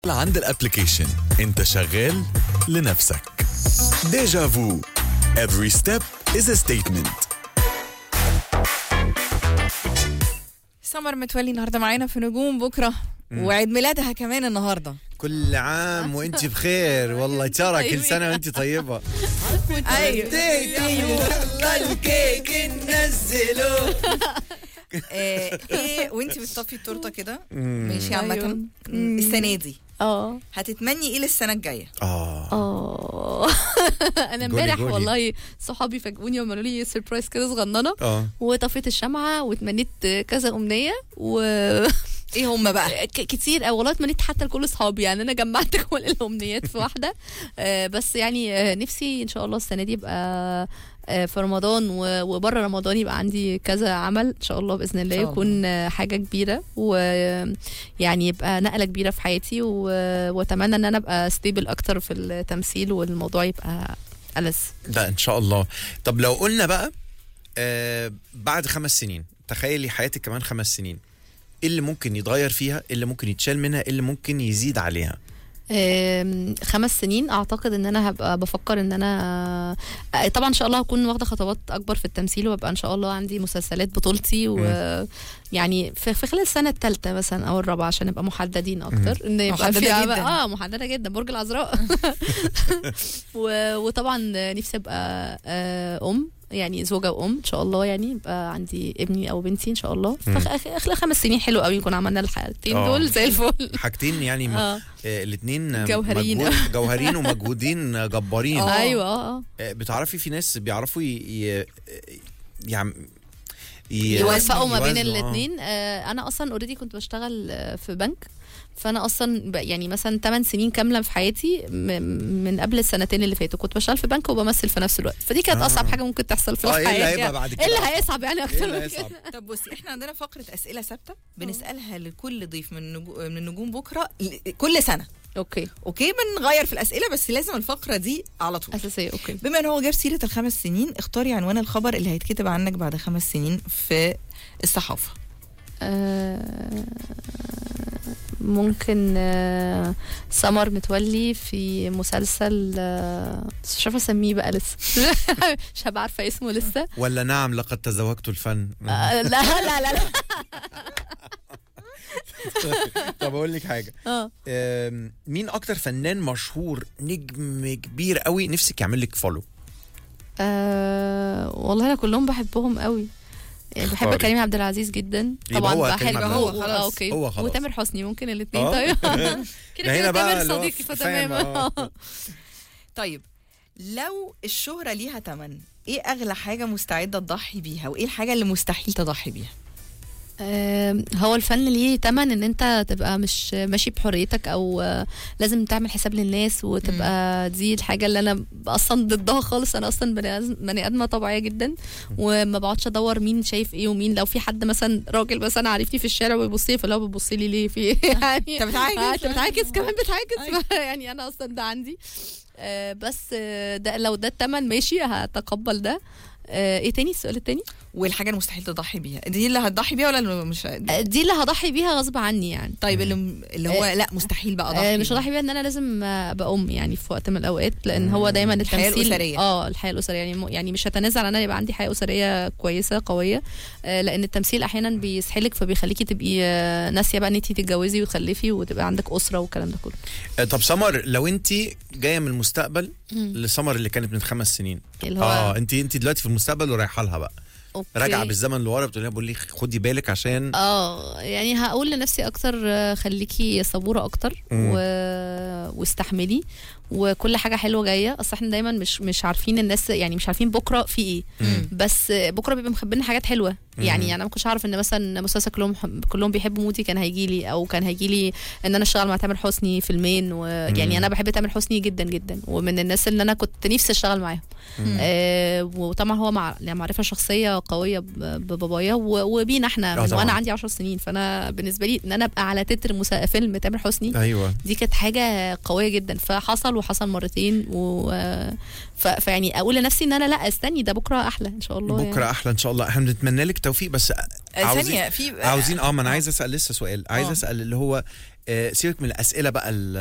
عند الابلكيشن انت شغال لنفسك ديجا فو every step is a statement سمر متولي النهارده معانا في نجوم بكره وعيد ميلادها كمان النهارده كل عام وانت بخير والله ترى كل سنه وانت طيبه ايوه الكيك ننزله آه، ايه وانت بتطفي التورته كده ماشي أيوة. عامه السنه دي اه هتتمني ايه للسنه الجايه اه اه انا جولي امبارح جولي. والله صحابي فاجئوني وعملوا لي سربرايز كده صغننه اه وطفيت الشمعه واتمنيت كذا امنيه و ايه هم بقى ك- كتير أوي والله اتمنيت حتى لكل اصحابي يعني انا جمعت كل الامنيات في واحده آه، بس يعني آه، نفسي ان شاء الله السنه دي يبقى آه، في رمضان و- وبره رمضان يبقى عندي كذا عمل ان شاء الله باذن الله إن شاء يكون آه، حاجه كبيره ويعني يبقى نقله كبيره في حياتي و- واتمنى ان انا ابقى ستيبل اكتر في التمثيل والموضوع يبقى ألذ ده ان شاء الله طب لو قلنا بقى آه بعد خمس سنين تخيلي حياتك كمان خمس سنين ايه اللي ممكن يتغير فيها ايه اللي ممكن يتشال منها ايه اللي ممكن يزيد عليها آم، خمس سنين اعتقد ان انا هبقى بفكر ان انا آه، طبعا ان شاء الله هكون واخده خطوات اكبر في التمثيل وابقى ان شاء الله عندي مسلسلات بطولتي ويعني في في خلال السنه الثالثه مثلا او الرابعه عشان نبقى محددين اكتر ان يبقى محددة في جداً. اه محدده جدا برج العذراء و- وطبعا نفسي ابقى آه، ام يعني زوجة وأم إن شاء الله يعني يبقى عندي ابني أو بنتي إن شاء الله مم. فخلال خمس سنين حلو قوي نكون عملنا الحاجتين آه. دول زي الفل حاجتين يعني م- اه آه الاثنين جوهريين. جوهرين ومجهودين جبارين آه. ايوه اه اه آه، بتعرفي في ناس بيعرفوا ي... ي... يعم... ي... يوفقوا ما بين يوازنوا، آه. الاثنين آه انا اصلا اوريدي كنت بشتغل آه، في بنك فانا اصلا ب- يعني مثلا 8 سنين كامله في حياتي م- من قبل السنتين اللي فاتوا كنت بشتغل في بنك وبمثل في نفس الوقت فدي كانت آه. اصعب حاجه ممكن تحصل في اه ايه الحياه اللي هيبقى يعني. بعد كده ايه اللي هيصعب يعني ايه اكتر اللي من كده هيصعب طب بصي احنا عندنا فقره اسئله ثابته بنسالها لكل ضيف من نجو... من النجوم بكره ل- كل سنه اوكي اوكي بنغير في الاسئله بس لازم الفقره دي على طول اساسيه اوكي بما ان هو جاب سيره الخمس سنين اختاري عنوان الخبر اللي هيتكتب عنك بعد خمس سنين في الصحافه آه ممكن آه سمر متولي في مسلسل آه بس مش عارفه اسميه بقى لسه مش هبقى عارفه اسمه لسه ولا نعم لقد تزوجت الفن آه لا لا لا لا طب اقول لك حاجه اه آم، مين اكتر فنان مشهور نجم كبير قوي نفسك يعمل لك فولو آه والله انا كلهم بحبهم قوي يعني بحب اختاري. كريم عبد العزيز جدا يبقى طبعا هو بحب كريم عبد العزيز. هو خلاص. آه، اوكي هو خلاص. وتامر حسني ممكن الاثنين آه. طيب كده ده كده هنا بقى تامر اللي هو صديقي فاهم، فتمام آه. طيب لو الشهرة ليها تمن ايه اغلى حاجة مستعدة تضحي بيها وايه الحاجة اللي مستحيل تضحي بيها آم، هو الفن ليه تمن ان انت تبقى مش ماشي بحريتك او آه، لازم تعمل حساب للناس وتبقى دي الحاجه اللي انا اصلا ضدها خالص انا اصلا بني آدم- بني ادمه طبيعيه جدا وما بقعدش ادور مين شايف ايه ومين لو في حد مثلا راجل مثلا عارفني في الشارع ويبص لي فلو بتبص لي ليه في إيه؟ يعني انت بتعاكس آه، انت بتعاكس كمان بتعاكس يعني انا اصلا ده عندي آه، بس آه، ده لو ده التمن ماشي هتقبل ده آه، ايه تاني السؤال التاني والحاجة المستحيل تضحي بيها دي اللي هتضحي بيها ولا اللي مش آه، دي اللي هضحي بيها غصب عني يعني طيب اللي اللي هو لا مستحيل بقى اضحي آه، مش بيها. هضحي بيها ان انا لازم آه، ابقى ام يعني في وقت من الاوقات لان هو دايما الحياة التمثيل الأسرية. اه الحياه الاسريه يعني م- يعني مش هتنازل عن ان انا يبقى عندي حياه اسريه كويسه قويه آه، لان التمثيل احيانا بيسحلك فبيخليكي تبقي آه، ناسيه بقى ان انت تتجوزي وتخلفي وتبقى عندك اسره والكلام ده كله آه، طب سمر لو انت جايه من المستقبل لسمر اللي كانت من خمس سنين اللي هو اه انت انت دلوقتي في المستقبل ورايحه لها بقى أوكي. راجعه بالزمن لورا بتقول لها بقول لي خدي بالك عشان اه يعني هقول لنفسي اكتر آه، خليكي صبوره اكتر مم. و... واستحملي وكل حاجه حلوه جايه اصل احنا دايما مش مش عارفين الناس يعني مش عارفين بكره في ايه مم. بس بكره بيبقى مخبينا حاجات حلوه مم. يعني انا ما كنتش اعرف ان مثلا مسلسل كلهم كلهم بيحبوا موتي كان هيجي لي او كان هيجي لي ان انا اشتغل مع تامر حسني فيلمين ويعني مم. انا بحب تامر حسني جدا جدا ومن الناس اللي انا كنت نفسي اشتغل معاهم مم. آه وطبعا هو مع يعني معرفه شخصيه قويه ب- ببابايا و- وبينا احنا آه من طبعاً. وانا عندي 10 سنين فانا بالنسبه لي ان انا ابقى على تتر مسا... فيلم تامر حسني ايوه دي كانت حاجه قويه جدا فحصل وحصل مرتين و ف... فيعني اقول لنفسي ان انا لا استني ده بكره احلى ان شاء الله بكره احلى ان شاء الله احنا بنتمنى لك توفيق بس آه، عاوزين ثانية في عاوزين اه ما انا عايز اسال لسه سؤال عايز آه. اسال اللي هو آه، سيبك من الاسئله بقى ال-